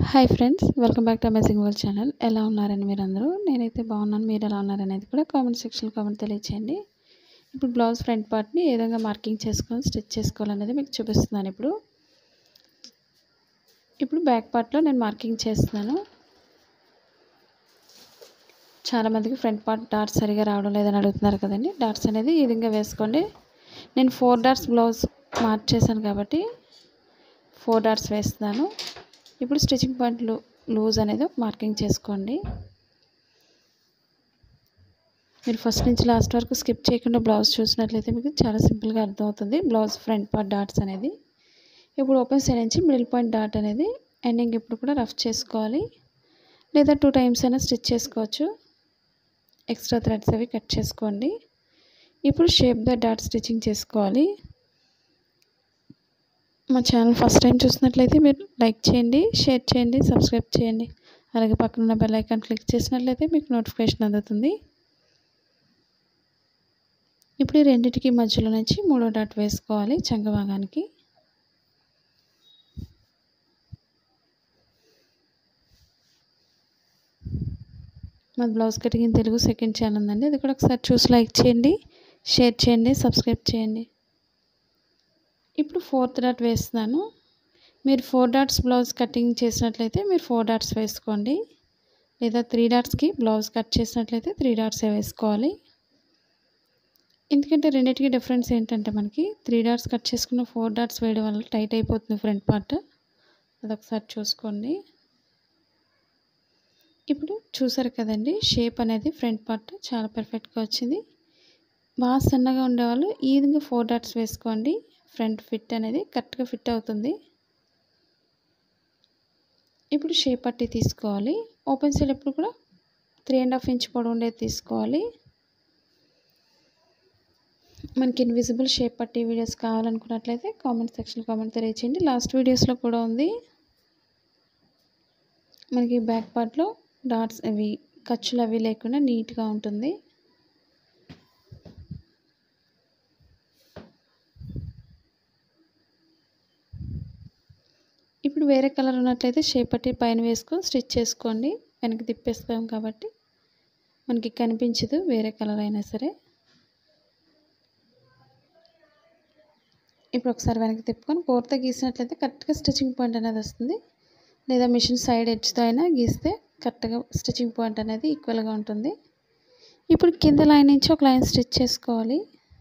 hi friends welcome back to amazing world channel ఎలా ఉన్నారని మీరు అందరూ నేనైతే బాగున్నాను మీరు ఎలా ఉన్నారనేది కూడా కామెంట్ సెక్షన్లో కామెంట్ తెలియచేయండి ఇప్పుడు బ్లౌజ్ ఫ్రంట్ పార్ట్ని ఏ విధంగా మార్కింగ్ చేసుకొని స్టిచ్ చేసుకోవాలనేది మీకు చూపిస్తున్నాను ఇప్పుడు ఇప్పుడు బ్యాక్ పార్ట్లో నేను మార్కింగ్ చేస్తున్నాను చాలామందికి ఫ్రంట్ పార్ట్ డాట్స్ సరిగా రావడం లేదని అడుగుతున్నారు కదండి డాట్స్ అనేది ఈ విధంగా వేసుకోండి నేను ఫోర్ డాట్స్ బ్లౌజ్ మార్క్ చేశాను కాబట్టి ఫోర్ డాట్స్ వేస్తున్నాను ఇప్పుడు స్టిచ్చింగ్ పాయింట్ లూజ్ అనేది మార్కింగ్ చేసుకోండి మీరు ఫస్ట్ నుంచి లాస్ట్ వరకు స్కిప్ చేయకుండా బ్లౌజ్ చూసినట్లయితే మీకు చాలా సింపుల్గా అర్థమవుతుంది బ్లౌజ్ ఫ్రంట్ పార్ట్ డాట్స్ అనేది ఇప్పుడు ఓపెన్ సైడ్ నుంచి మిడిల్ పాయింట్ డాట్ అనేది ఎండింగ్ ఇప్పుడు కూడా రఫ్ చేసుకోవాలి లేదా టూ టైమ్స్ అయినా స్టిచ్ చేసుకోవచ్చు ఎక్స్ట్రా థ్రెడ్స్ అవి కట్ చేసుకోండి ఇప్పుడు షేప్ ద డాట్ స్టిచ్చింగ్ చేసుకోవాలి మా ఛానల్ ఫస్ట్ టైం చూసినట్లయితే మీరు లైక్ చేయండి షేర్ చేయండి సబ్స్క్రైబ్ చేయండి అలాగే పక్కన ఉన్న బెల్ ఐకాన్ క్లిక్ చేసినట్లయితే మీకు నోటిఫికేషన్ అందుతుంది ఇప్పుడు ఈ రెండింటికి మధ్యలో నుంచి మూడో డాట్ వేసుకోవాలి చంక భాగానికి మా blouse cutting Telugu second channel ఉందండి అది కూడా ఒకసారి చూసి లైక్ చేయండి షేర్ చేయండి సబ్స్క్రైబ్ చేయండి ఇప్పుడు ఫోర్త్ డాట్ వేస్తున్నాను మీరు ఫోర్ డాట్స్ బ్లౌజ్ కటింగ్ చేసినట్లయితే మీరు ఫోర్ డాట్స్ వేసుకోండి లేదా త్రీ డాట్స్కి బ్లౌజ్ కట్ చేసినట్లయితే త్రీ డాట్సే వేసుకోవాలి ఎందుకంటే రెండింటికి డిఫరెన్స్ ఏంటంటే మనకి త్రీ డాట్స్ కట్ చేసుకున్న ఫోర్ డాట్స్ వేయడం వల్ల టైట్ అయిపోతుంది ఫ్రంట్ పార్ట్ అదొకసారి చూసుకోండి ఇప్పుడు చూసారు కదండి షేప్ అనేది ఫ్రంట్ పార్ట్ చాలా పర్ఫెక్ట్గా వచ్చింది బాగా సన్నగా ఉండేవాళ్ళు ఈ విధంగా ఫోర్ డాట్స్ వేసుకోండి ఫ్రంట్ ఫిట్ అనేది కరెక్ట్గా ఫిట్ అవుతుంది ఇప్పుడు షేప్ పట్టి తీసుకోవాలి ఓపెన్ సైడ్ ఎప్పుడు కూడా త్రీ అండ్ హాఫ్ ఇంచ్ పొడవు ఉండేది తీసుకోవాలి మనకి ఇన్విజిబుల్ షేప్ పట్టి వీడియోస్ కావాలనుకున్నట్లయితే కామెంట్ సెక్షన్ కామెంట్ తెలియచేయండి లాస్ట్ వీడియోస్లో కూడా ఉంది మనకి బ్యాక్ పార్ట్లో డాట్స్ అవి ఖర్చులు అవి లేకుండా నీట్గా ఉంటుంది ఇప్పుడు వేరే కలర్ ఉన్నట్లయితే షేప్ పట్టి పైన వేసుకొని స్టిచ్ చేసుకోండి వెనక్కి తిప్పేస్తాం కాబట్టి మనకి కనిపించదు వేరే కలర్ అయినా సరే ఇప్పుడు ఒకసారి వెనక్కి తిప్పుకొని కోర్త గీసినట్లయితే కరెక్ట్గా స్టిచ్చింగ్ పాయింట్ అనేది వస్తుంది లేదా మిషన్ సైడ్ ఎడ్జ్తో అయినా గీస్తే కరెక్ట్గా స్టిచ్చింగ్ పాయింట్ అనేది ఈక్వల్గా ఉంటుంది ఇప్పుడు కింద లైన్ నుంచి ఒక లైన్ స్టిచ్ చేసుకోవాలి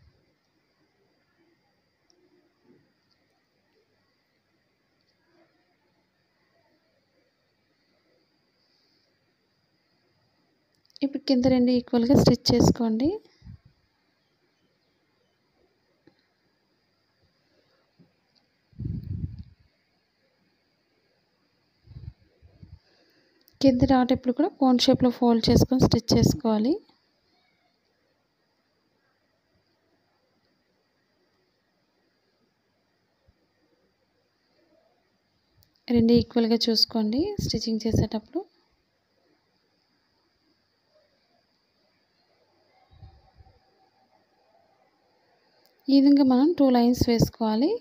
ఇప్పుడు కింద రెండు ఈక్వల్గా స్టిచ్ చేసుకోండి కింద డాట్ ఎప్పుడు కూడా కోన్ షేప్లో ఫోల్డ్ చేసుకొని స్టిచ్ చేసుకోవాలి రెండు ఈక్వల్గా చూసుకోండి స్టిచ్చింగ్ చేసేటప్పుడు ఈ విధంగా మనం టూ లైన్స్ వేసుకోవాలి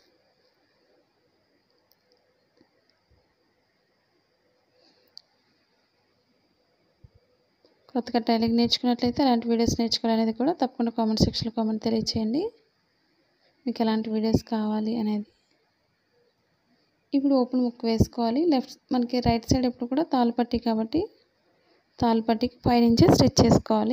కొత్తగా టైలింగ్ నేర్చుకున్నట్లయితే అలాంటి వీడియోస్ నేర్చుకోవాలనేది కూడా తప్పకుండా కామెంట్ సెక్షన్లో కామెంట్ తెలియచేయండి మీకు ఎలాంటి వీడియోస్ కావాలి అనేది ఇప్పుడు ఓపెన్ ముక్క వేసుకోవాలి లెఫ్ట్ మనకి రైట్ సైడ్ ఎప్పుడు కూడా తాలుపట్టి కాబట్టి తాలుపట్టికి పైనుంచే స్టిచ్ చేసుకోవాలి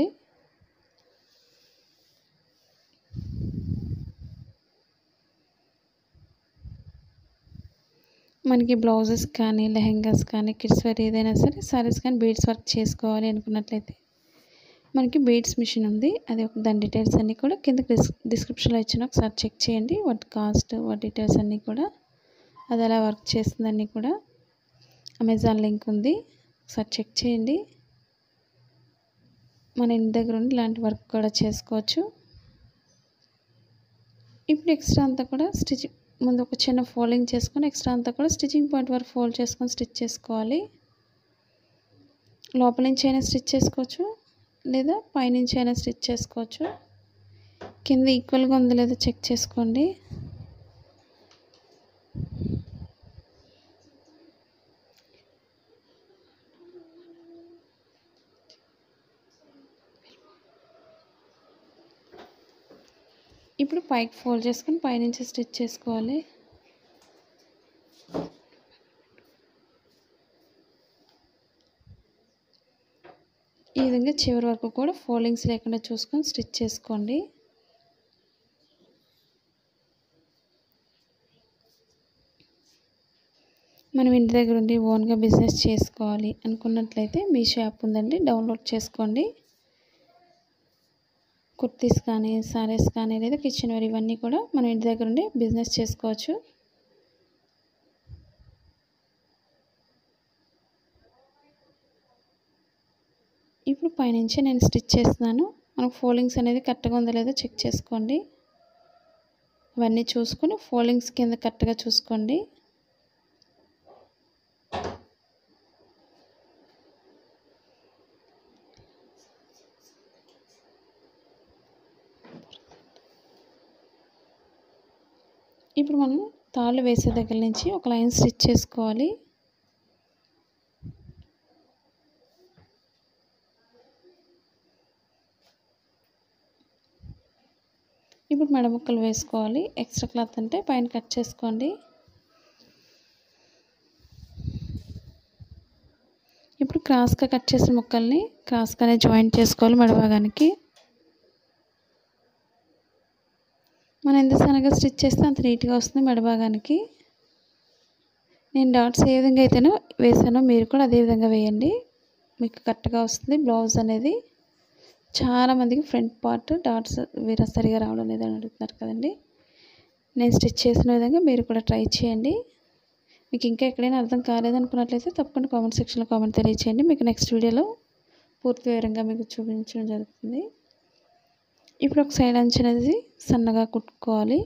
మనకి బ్లౌజెస్ కానీ లెహెంగాస్ కానీ కిడ్స్ వేర్ ఏదైనా సరే సారీస్ కానీ బీడ్స్ వర్క్ చేసుకోవాలి అనుకున్నట్లయితే మనకి బీడ్స్ మిషన్ ఉంది అది దాని డీటెయిల్స్ అన్నీ కూడా కింద డిస్క్రిప్షన్లో ఇచ్చిన ఒకసారి చెక్ చేయండి వాటి కాస్ట్ వాటి డీటెయిల్స్ అన్నీ కూడా అది ఎలా వర్క్ చేస్తుందన్నీ కూడా అమెజాన్ లింక్ ఉంది ఒకసారి చెక్ చేయండి మన ఇంటి దగ్గర ఉండి ఇలాంటి వర్క్ కూడా చేసుకోవచ్చు ఇప్పుడు ఎక్స్ట్రా అంతా కూడా స్టిచ్ ముందు ఒక చిన్న ఫోల్డింగ్ చేసుకొని ఎక్స్ట్రా అంతా కూడా స్టిచ్చింగ్ పాయింట్ వరకు ఫోల్డ్ చేసుకొని స్టిచ్ చేసుకోవాలి లోపల నుంచి అయినా స్టిచ్ చేసుకోవచ్చు లేదా పైనుంచి అయినా స్టిచ్ చేసుకోవచ్చు కింద ఈక్వల్గా ఉందో లేదో చెక్ చేసుకోండి ఇప్పుడు పైకి ఫోల్డ్ చేసుకొని పైనుంచి స్టిచ్ చేసుకోవాలి ఈ విధంగా చివరి వరకు కూడా ఫోల్డింగ్స్ లేకుండా చూసుకొని స్టిచ్ చేసుకోండి మనం ఇంటి దగ్గర ఉండి ఓన్గా బిజినెస్ చేసుకోవాలి అనుకున్నట్లయితే మీ షాప్ ఉందండి డౌన్లోడ్ చేసుకోండి కుర్తీస్ కానీ సారీస్ కానీ లేదా కిచెన్ వేర్ ఇవన్నీ కూడా మనం ఇంటి దగ్గర ఉండి బిజినెస్ చేసుకోవచ్చు ఇప్పుడు పైనుంచి నేను స్టిచ్ చేస్తున్నాను మనకు ఫోల్డింగ్స్ అనేది కరెక్ట్గా ఉందో లేదో చెక్ చేసుకోండి అవన్నీ చూసుకొని ఫోల్డింగ్స్ కింద కరెక్ట్గా చూసుకోండి ఇప్పుడు మనం తాళ్ళు వేసే దగ్గర నుంచి ఒక లైన్ స్టిచ్ చేసుకోవాలి ఇప్పుడు మెడ ముక్కలు వేసుకోవాలి ఎక్స్ట్రా క్లాత్ అంటే పైన కట్ చేసుకోండి ఇప్పుడు క్రాస్గా కట్ చేసిన ముక్కల్ని క్రాస్గానే జాయింట్ చేసుకోవాలి మెడ భాగానికి మనం ఎంత సన్నగా స్టిచ్ చేస్తే అంత నీట్గా వస్తుంది మెడ భాగానికి నేను డాట్స్ ఏ విధంగా అయితేనో వేసానో మీరు కూడా అదే విధంగా వేయండి మీకు కరెక్ట్గా వస్తుంది బ్లౌజ్ అనేది చాలామందికి ఫ్రంట్ పార్ట్ డాట్స్ వేరే సరిగా రావడం లేదని అడుగుతున్నారు కదండి నేను స్టిచ్ చేసిన విధంగా మీరు కూడా ట్రై చేయండి మీకు ఇంకా ఎక్కడైనా అర్థం కాలేదనుకున్నట్లయితే తప్పకుండా కామెంట్ సెక్షన్లో కామెంట్ తెలియచేయండి మీకు నెక్స్ట్ వీడియోలో పూర్తి వివరంగా మీకు చూపించడం జరుగుతుంది ఇప్పుడు ఒక సైడ్ అంచు అనేది సన్నగా కుట్టుకోవాలి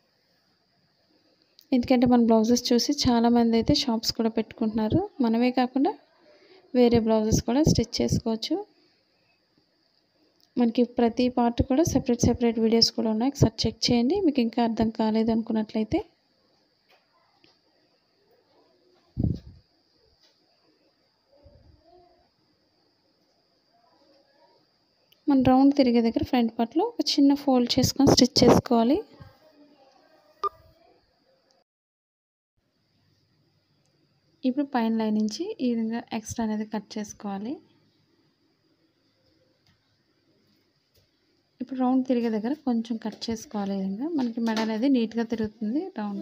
ఎందుకంటే మన బ్లౌజెస్ చూసి చాలామంది అయితే షాప్స్ కూడా పెట్టుకుంటున్నారు మనమే కాకుండా వేరే బ్లౌజెస్ కూడా స్టిచ్ చేసుకోవచ్చు మనకి ప్రతి పార్ట్ కూడా సెపరేట్ సెపరేట్ వీడియోస్ కూడా ఉన్నాయి ఒకసారి చెక్ చేయండి మీకు ఇంకా అర్థం కాలేదు అనుకున్నట్లయితే మన రౌండ్ తిరిగే దగ్గర ఫ్రంట్ పార్ట్లో ఒక చిన్న ఫోల్డ్ చేసుకొని స్టిచ్ చేసుకోవాలి ఇప్పుడు పైన లైన్ నుంచి ఈ విధంగా ఎక్స్ట్రా అనేది కట్ చేసుకోవాలి ఇప్పుడు రౌండ్ తిరిగే దగ్గర కొంచెం కట్ చేసుకోవాలి ఈ విధంగా మనకి మెడ అనేది నీట్గా తిరుగుతుంది రౌండ్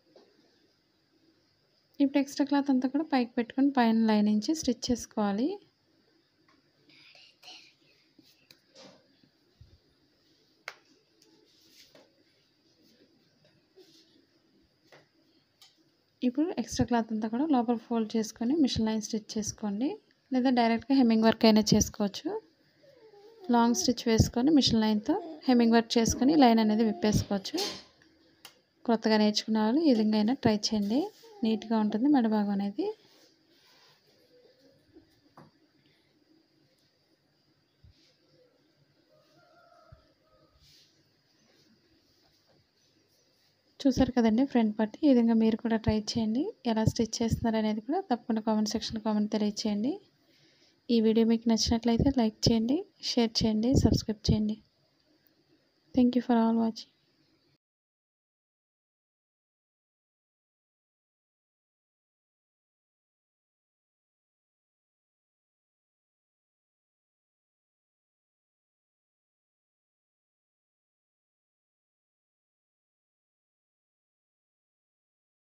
ఇప్పుడు ఎక్స్ట్రా క్లాత్ అంతా కూడా పైకి పెట్టుకొని పైన లైన్ నుంచి స్టిచ్ చేసుకోవాలి ఇప్పుడు ఎక్స్ట్రా క్లాత్ అంతా కూడా లోపల ఫోల్డ్ చేసుకొని మిషన్ లైన్ స్టిచ్ చేసుకోండి లేదా డైరెక్ట్గా హెమ్మింగ్ వర్క్ అయినా చేసుకోవచ్చు లాంగ్ స్టిచ్ వేసుకొని మిషన్ లైన్తో హెమ్మింగ్ వర్క్ చేసుకొని లైన్ అనేది విప్పేసుకోవచ్చు కొత్తగా నేర్చుకునే వాళ్ళు ఈ విధంగా అయినా ట్రై చేయండి నీట్గా ఉంటుంది మెడభాగం అనేది చూసారు కదండి ఫ్రంట్ పార్ట్ ఈ విధంగా మీరు కూడా ట్రై చేయండి ఎలా స్టిచ్ చేస్తున్నారు అనేది కూడా తప్పకుండా కామెంట్ సెక్షన్లో కామెంట్ తెలియచేయండి ఈ వీడియో మీకు నచ్చినట్లయితే లైక్ చేయండి షేర్ చేయండి సబ్స్క్రైబ్ చేయండి thank you for all watching